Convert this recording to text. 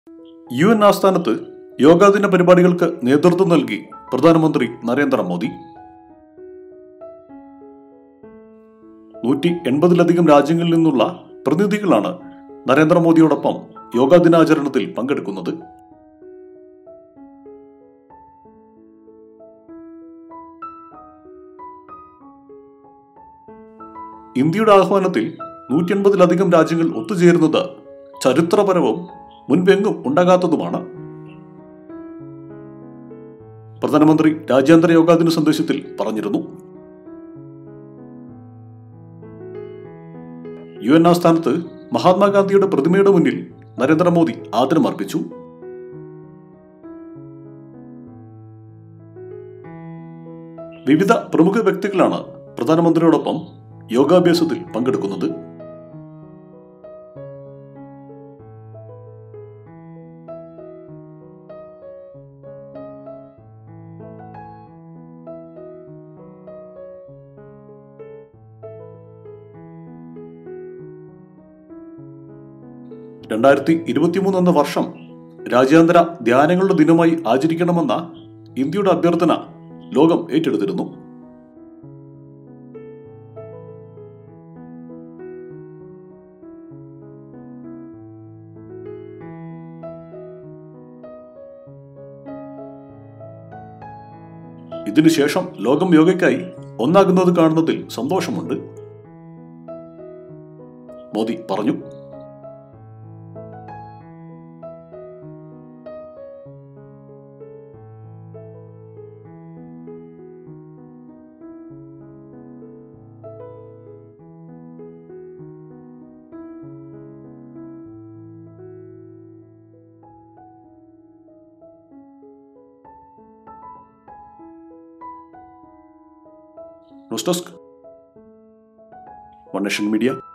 U N ആസ്ഥാനത്ത് യോഗാ ദിന പരിപാടികൾക്ക് നേതൃത്വം നൽകി പ്രധാനമന്ത്രി നരേന്ദ്രമോദി നൂറ്റി എൺപതിലധികം രാജ്യങ്ങളിൽ നിന്നുള്ള പ്രതിനിധികളാണ് നരേന്ദ്രമോദിയോടൊപ്പം യോഗാ ദിനാചരണത്തിൽ പങ്കെടുക്കുന്നത് ഇന്ത്യയുടെ ആഹ്വാനത്തിൽ നൂറ്റി എൺപതിലധികം രാജ്യങ്ങൾ ഒത്തുചേരുന്നത് ചരിത്രപരവും മുൻപെങ്ങും ഉണ്ടാകാത്തതുമാണ് പ്രധാനമന്ത്രി രാജ്യാന്തര യോഗാ ദിന സന്ദേശത്തിൽ പറഞ്ഞിരുന്നു യു എൻ ആസ്ഥാനത്ത് മഹാത്മാഗാന്ധിയുടെ പ്രതിമയുടെ മുന്നിൽ നരേന്ദ്രമോദി ആദരമർപ്പിച്ചു വിവിധ പ്രമുഖ വ്യക്തികളാണ് പ്രധാനമന്ത്രിയോടൊപ്പം യോഗാഭ്യാസത്തിൽ പങ്കെടുക്കുന്നത് രണ്ടായിരത്തി ഇരുപത്തിമൂന്ന് എന്ന വർഷം രാജ്യാന്തര ധ്യാനങ്ങളുടെ ദിനമായി ആചരിക്കണമെന്ന ഇന്ത്യയുടെ അഭ്യർത്ഥന ലോകം ഏറ്റെടുത്തിരുന്നു ഇതിനുശേഷം ലോകം യോഗയ്ക്കായി ഒന്നാകുന്നത് കാണുന്നതിൽ സന്തോഷമുണ്ട് മോദി പറഞ്ഞു news desk one nation media